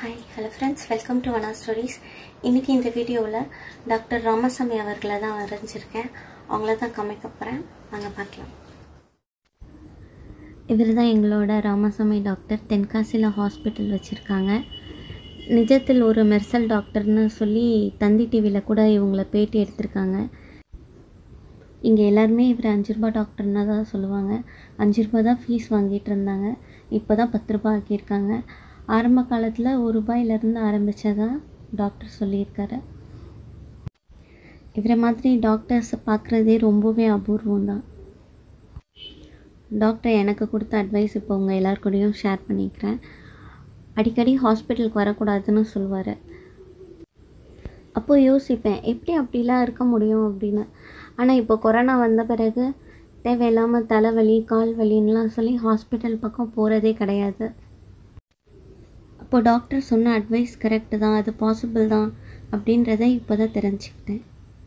hi hello friends welcome to Vana stories இன்றைக்கி இந்த வீடியோவில் டாக்டர் ராமசாமி அவர்களை தான் வரைஞ்சிருக்கேன் அவங்கள தான் காமிக்க போகிறேன் வாங்க பார்க்கலாம் இவர் தான் எங்களோட ராமசாமி டாக்டர் தென்காசியில் ஹாஸ்பிட்டல் வச்சுருக்காங்க நிஜத்தில் ஒரு மெர்சல் டாக்டர்னு சொல்லி தந்தி டிவியில் கூட இவங்கள பேட்டி எடுத்திருக்காங்க இங்கே எல்லாருமே இவர் அஞ்சு ரூபா டாக்டர்னா தான் சொல்லுவாங்க அஞ்சு ரூபா தான் ஃபீஸ் வாங்கிட்டு இருந்தாங்க இப்போ தான் பத்து ரூபா ஆக்கியிருக்காங்க ஆரம்ப காலத்தில் ஒரு ரூபாயிலேருந்து ஆரம்பித்ததான் டாக்டர் சொல்லியிருக்காரு இவரை மாதிரி டாக்டர்ஸை பார்க்குறதே ரொம்பவே அபூர்வம் தான் டாக்டர் எனக்கு கொடுத்த அட்வைஸ் இப்போ உங்கள் எல்லாருக்கூடையும் ஷேர் பண்ணிக்கிறேன் அடிக்கடி ஹாஸ்பிட்டலுக்கு வரக்கூடாதுன்னு சொல்லுவார் அப்போது யோசிப்பேன் எப்படி அப்படிலாம் இருக்க முடியும் அப்படின்னு ஆனால் இப்போ கொரோனா வந்த பிறகு தேவையில்லாமல் தலைவலி கால் வலின்லாம் சொல்லி ஹாஸ்பிட்டல் பக்கம் போகிறதே கிடையாது அப்போ டாக்டர் சொன்ன அட்வைஸ் கரெக்டு தான் அது பாசிபிள் தான் அப்படின்றத இப்போ தான் தெரிஞ்சுக்கிட்டேன்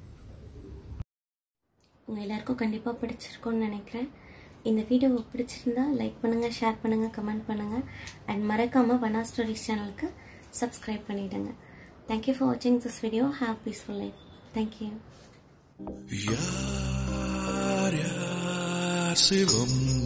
உங்கள் எல்லாருக்கும் கண்டிப்பாக பிடிச்சிருக்கும்னு நினைக்கிறேன் இந்த வீடியோவை பிடிச்சிருந்தா லைக் பண்ணுங்கள் ஷேர் பண்ணுங்கள் கமெண்ட் பண்ணுங்கள் அண்ட் மறக்காமல் வனா ஸ்டோரிஸ் சேனலுக்கு சப்ஸ்கிரைப் பண்ணிவிடுங்க தேங்க்யூ ஃபார் வாட்சிங் this video have peaceful life thank you யார் யார் சிவம்